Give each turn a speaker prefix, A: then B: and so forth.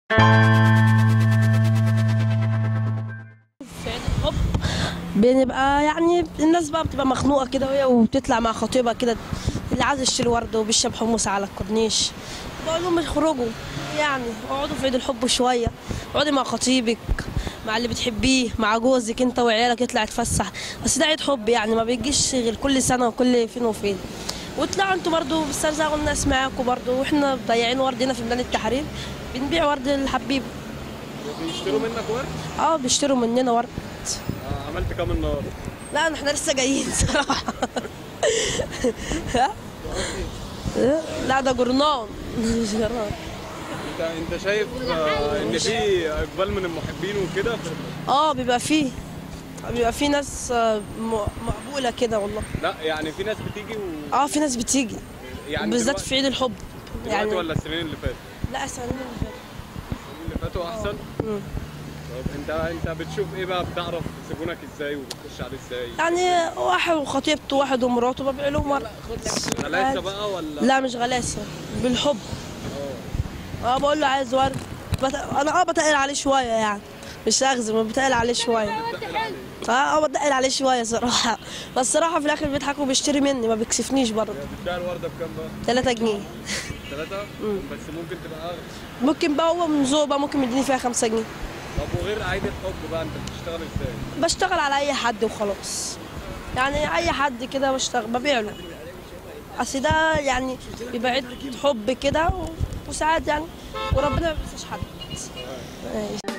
A: في عيد الحب بنبقى يعني الناس بقى بتبقى مخنوقه كده وهي وبتطلع مع خطيبها كده اللي عايز يشتري ورد وبيشرب حمص على الكورنيش بقول لهم اخرجوا يعني اقعدوا في عيد الحب شويه اقعدي مع خطيبك مع اللي بتحبيه مع جوزك انت وعيالك اطلع اتفسح بس ده عيد حب يعني ما بيجيش غير كل سنه وكل فين وفين وطلعوا انتوا برضو بتسترزقوا الناس معاكم برضو واحنا ضايعين ورد هنا في ميدان التحرير بنبيع ورد للحبيب
B: بيشتروا منك ورد
A: اه بيشتروا مننا ورد
B: آه، عملت كام النهارده
A: لا احنا لسه جايين صراحة لا ده جرنان مش جرنان
B: انت انت شايف آه، ان في اقبال من المحبين وكده
A: اه بيبقى فيه بيبقى في ناس آه، م- مقبولة كده والله
B: لا يعني في ناس بتيجي و...
A: اه في ناس بتيجي
B: يعني
A: بالذات
B: دلوقتي-
A: في عيد الحب
B: دلوقتي
A: يعني
B: ولا السنين اللي فاتت
A: لا السنين اللي فاتت
B: السنين اللي فاتوا احسن
A: مم.
B: طب انت انت بتشوف ايه بقى بتعرف زبونك ازاي وبتخش عليه ازاي
A: يعني واحد وخطيبته واحد ومراته ببيع لهم ورد
B: غلاسه بقى ولا
A: لا مش غلاسة بالحب اه بقول له عايز ورد بت... انا اه بتقل عليه شوية يعني مش هخزم بتقل عليه شوية
B: بتقل عليه
A: اه اه بتقل عليه شوية صراحة بس صراحة في الآخر بيضحك وبيشتري مني ما بيكسفنيش برضه
B: بتبيع الورده بكام بقى
A: 3 جنيه
B: ثلاثة بس ممكن تبقى اغلى
A: ممكن بقى هو من ذوق بقى ممكن يديني فيها 5 جنيه
B: طب وغير عيد الحب بقى انت بتشتغل ازاي
A: بشتغل على أي حد وخلاص يعني أي حد كده بشتغل ببيع له أصل ده يعني بيبقى عيد حب كده و- وساعات يعني وربنا ما بينساش حد